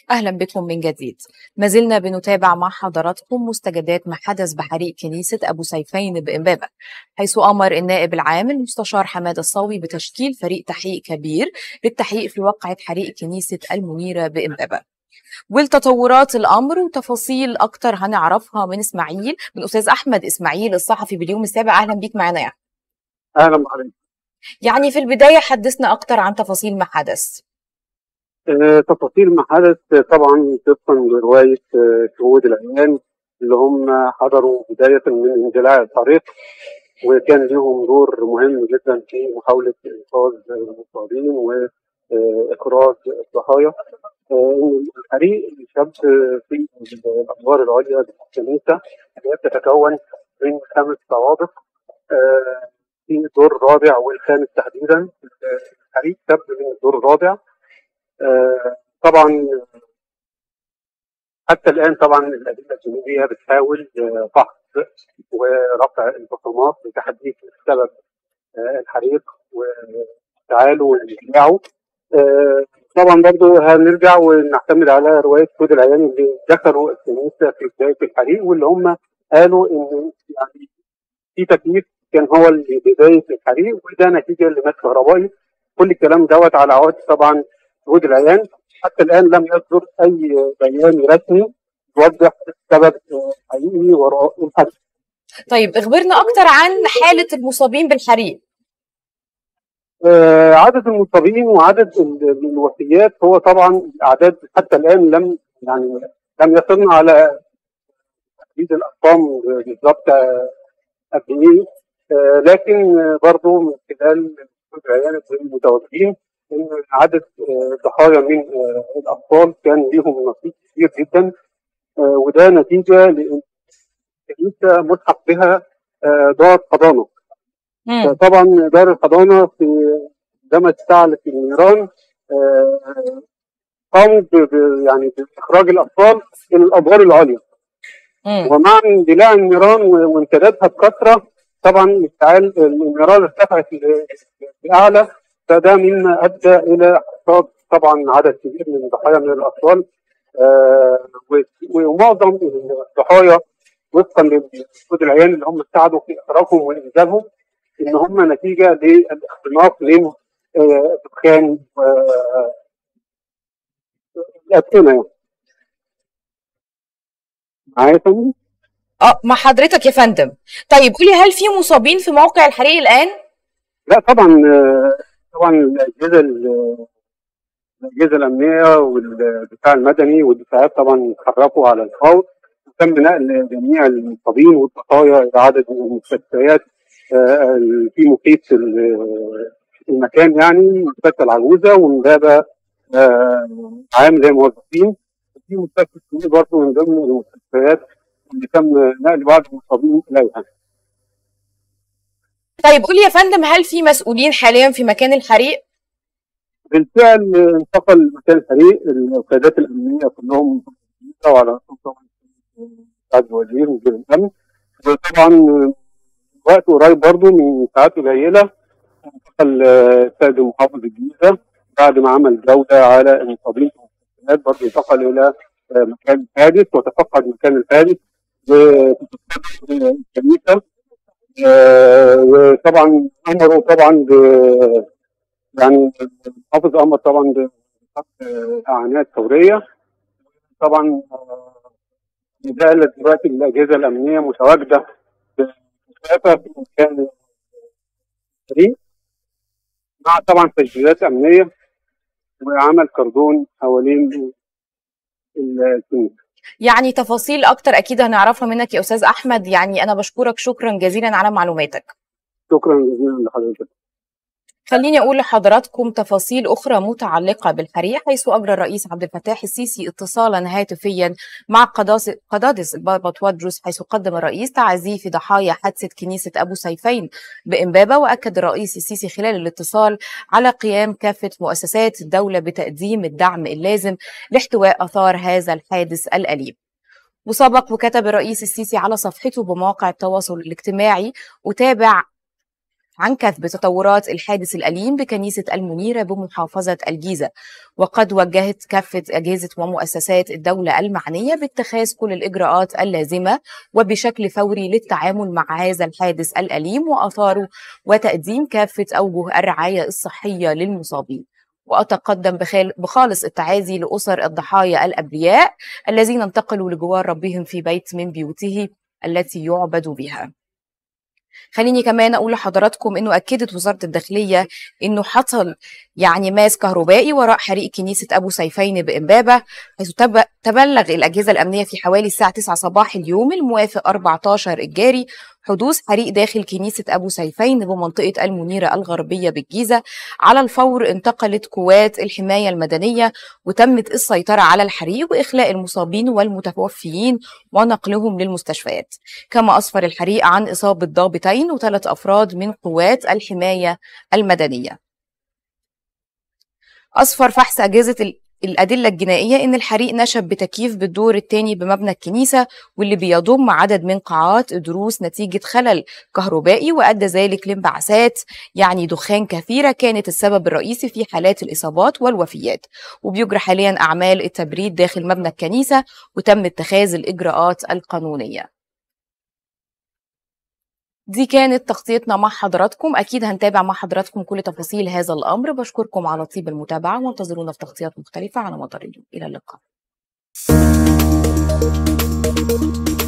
أهلا بكم من جديد ما زلنا بنتابع مع حضراتكم مستجدات ما حدث بحريق كنيسة أبو سيفين بإمبابة حيث أمر النائب العام المستشار حماد الصاوي بتشكيل فريق تحقيق كبير للتحقيق في وقعة حريق كنيسة المنيرة بإمبابة والتطورات الامر وتفاصيل اكتر هنعرفها من اسماعيل من استاذ احمد اسماعيل الصحفي باليوم السابع اهلا بيك معنا يا اهلا بحضرتك يعني في البدايه حدثنا اكتر عن تفاصيل ما حدث آه، تفاصيل ما حدث طبعا طبقا لروايه آه، شهود العيان اللي هم حضروا بدايه من اندلاع الطريق وكان لهم دور مهم جدا في محاوله انقاذ المصابين واخراج الضحايا آه، ان الحريق شاب في الادوار العليا للكنيسه اللي هي بتتكون من خمس طوابق آه، في الدور الرابع والخامس تحديدا الحريق شاب من الدور الرابع آه، طبعا حتى الان طبعا الادله الجنوبيه بتحاول آه، فحص ورفع البصمات لتحديد سبب آه، الحريق واشتعاله واندلاعه طبعا برضو هنرجع ونعتمد على روايه كود العيان اللي دخلوا الكنيسه في بدايه الحريق واللي هم قالوا ان يعني في تكييف كان هو اللي بدايه الحريق وده نتيجه لمس كهربائي كل الكلام دوت على عهد طبعا شهود العيان حتى الان لم يصدر اي بيان رسمي يوضح السبب الحقيقي وراء الحريق. طيب اخبرنا اكتر عن حاله المصابين بالحريق آه، عدد المصابين وعدد الوفيات هو طبعا الاعداد حتى الان لم يعني لم يصلنا على تحديد الارقام بالظبط قد ايه آه، لكن برضه من خلال العيان المتوفين ان عدد ضحايا من الاطفال كان ليهم نصيب كبير جدا وده نتيجه لان الكنيسه ملحق بها دار حضانه طبعا دار الحضانه في عندما اشتعلت النيران قاموا يعني باخراج الاطفال الى الادوار العليا ومع اندلاع النيران وامتدادها بكثره طبعا اشتعال النيران ارتفعت لاعلى فده مما ادى الى حصاد طبعا عدد كبير من الضحايا من الاطفال آه ومعظم الضحايا وفقا لكود العيان اللي هم ساعدوا في اخراجهم وانزالهم ان هم نتيجه للاختناق من آه دخان آه الادخنه يعني. معايا فندم؟ اه مع حضرتك يا فندم طيب قولي هل في مصابين في موقع الحريق الان؟ لا طبعا طبعا الاجهزه الاجهزه الامنيه والدفاع المدني والدفاعات طبعا اتحركوا على الفور وتم نقل جميع المصابين والضحايا الى عدد من المستشفيات في محيط المكان يعني مستشفى العجوزه ومبابه عام للموظفين في مستشفى السويق برضه من ضمن المستشفيات اللي تم نقل بعض المصابين اليها. طيب قولي يا فندم هل في مسؤولين حاليا في مكان الحريق؟ بالفعل انتقل مكان الحريق القيادات الامنيه كلهم وعلى راسهم طبعا سعد وزير وزير الامن وطبعا وقت قريب برضه من ساعات قليله انتقل السيد محافظ الجيزه بعد ما عمل جوله على المصابين في المستشفيات برضه انتقل الى مكان الحادث وتفقد مكان الحادث الكنيسه آه وطبعا امروا طبعا ب يعني المحافظ امر طبعا بخط اعانات فوريه طبعا زالت دلوقتي الاجهزه الامنيه متواجده بكثافه في مكان الفريق مع طبعا تجهيزات امنيه وعمل كردون حوالين الكنيسه يعني تفاصيل اكتر اكيد هنعرفها منك يا استاذ احمد يعني انا بشكرك شكرا جزيلا على معلوماتك شكرا جزيلا لحضرتك خليني اقول لحضراتكم تفاصيل اخرى متعلقه بالحريق حيث اجرى الرئيس عبد الفتاح السيسي اتصالا هاتفيا مع قدادس البابا توادروس حيث قدم الرئيس تعزيه في ضحايا حادثه كنيسه ابو سيفين بامبابه واكد الرئيس السيسي خلال الاتصال على قيام كافه مؤسسات الدوله بتقديم الدعم اللازم لاحتواء اثار هذا الحادث الاليم وسبق وكتب الرئيس السيسي على صفحته بمواقع التواصل الاجتماعي أتابع عن كثب تطورات الحادث الأليم بكنيسة المنيرة بمحافظة الجيزة وقد وجهت كافة أجهزة ومؤسسات الدولة المعنية باتخاذ كل الإجراءات اللازمة وبشكل فوري للتعامل مع هذا الحادث الأليم وآثاره وتقديم كافة أوجه الرعاية الصحية للمصابين وأتقدم بخالص التعازي لأسر الضحايا الأبرياء الذين انتقلوا لجوار ربهم في بيت من بيوته التي يعبد بها خليني كمان اقول لحضراتكم انه اكدت وزاره الداخليه انه حصل يعني ماس كهربائي وراء حريق كنيسه ابو سيفين بامبابه حيث تبلغ الاجهزه الامنيه في حوالي الساعه 9 صباح اليوم الموافق 14 الجاري حدوث حريق داخل كنيسة أبو سيفين بمنطقة المنيرة الغربية بالجيزة على الفور انتقلت قوات الحماية المدنية وتمت السيطرة على الحريق وإخلاء المصابين والمتوفيين ونقلهم للمستشفيات كما أسفر الحريق عن إصابة ضابطين وثلاث أفراد من قوات الحماية المدنية أسفر فحص أجهزة الأدلة الجنائية إن الحريق نشب بتكييف بالدور الثاني بمبنى الكنيسة واللي بيضم عدد من قاعات دروس نتيجة خلل كهربائي وأدى ذلك لانبعاثات يعني دخان كثيرة كانت السبب الرئيسي في حالات الإصابات والوفيات وبيجرى حاليا أعمال التبريد داخل مبنى الكنيسة وتم اتخاذ الإجراءات القانونية دي كانت تغطيتنا مع حضراتكم اكيد هنتابع مع حضراتكم كل تفاصيل هذا الامر بشكركم على طيب المتابعه وانتظرونا في تغطيات مختلفه على مدار اليوم الى اللقاء